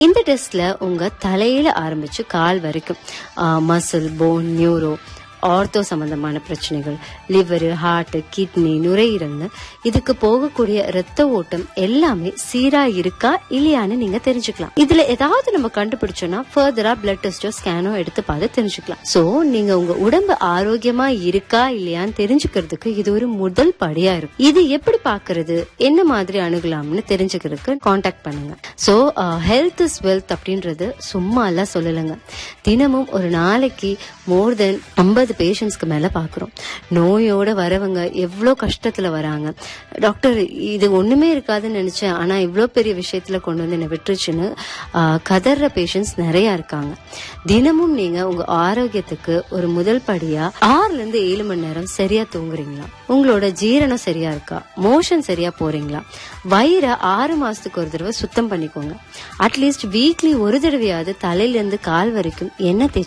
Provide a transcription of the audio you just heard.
இந்த டெஸ்ட்ல உங்க தலையில ஆரம்பிச்சு கால் வரைக்கும் மசில் போன் நியூரோ ஆர்த்தோ சம்பந்தமான பிரச்சனைகள் லிவர் ஹார்ட் கிட்னி நுரையீரல்னு இதுக்கு போகக்கூடிய ரத்த ஓட்டம் எல்லாமே சீரா இருக்கா இல்லையான்னு நீங்க தெரிஞ்சுக்கலாம் இதுல ஏதாவது நம்ம கண்டுபிடிச்சோம்னா ஃபர்தரா பிளட் டெஸ்டோ ஸ்கேனோ எடுத்து பார்த்து தெரிஞ்சுக்கலாம் சோ நீங்க உங்க உடம்பு ஆரோக்கியமா இருக்கா இல்லையான்னு தெரிஞ்சுக்கிறதுக்கு இது ஒரு முதல் படியா இருக்கும் இது எப்படி பாக்குறது என்ன மாதிரி அணுகலாம்னு தெரிஞ்சுக்கிறதுக்கு காண்டாக்ட் பண்ணுங்க சோ ஹெல்த் இஸ் வெல்த் அப்படின்றது சும்மா எல்லாம் சொல்லலைங்க தினமும் ஒரு நாளைக்கு மோர் தென் ஐம்பது பேஷண்ட்ஸ்க்கு மேல பாக்குறோம் நோயோட வரவங்க எவ்வளோ கஷ்டத்துல வராங்க டாக்டர் இது ஒண்ணுமே இருக்காதுன்னு நினைச்சேன் ஆனா இவ்வளோ பெரிய விஷயத்துல கொண்டு வந்து என்னை விட்டுருச்சுன்னு ஆஹ், கதற பேஷண்ட்ஸ் நிறைய இருக்காங்க தினமும் நீங்க உங்க ஆரோக்கியத்துக்கு ஒரு முதல் படியா ஆறுல இருந்து ஏழு மணி நேரம் சரியா தூங்குறீங்களா உங்களோட ஜீரணம் சரியா இருக்கா மோஷன் சரியா போறீங்களா வயிறை ஆறு மாசத்துக்கு ஒரு தடவை சுத்தம் பண்ணிக்கோங்க அட்லீஸ்ட் வீக்லி ஒரு தடவையாவது தலையில இருந்து கால் வரைக்கும் எண்ணெய் தேய்ச்சி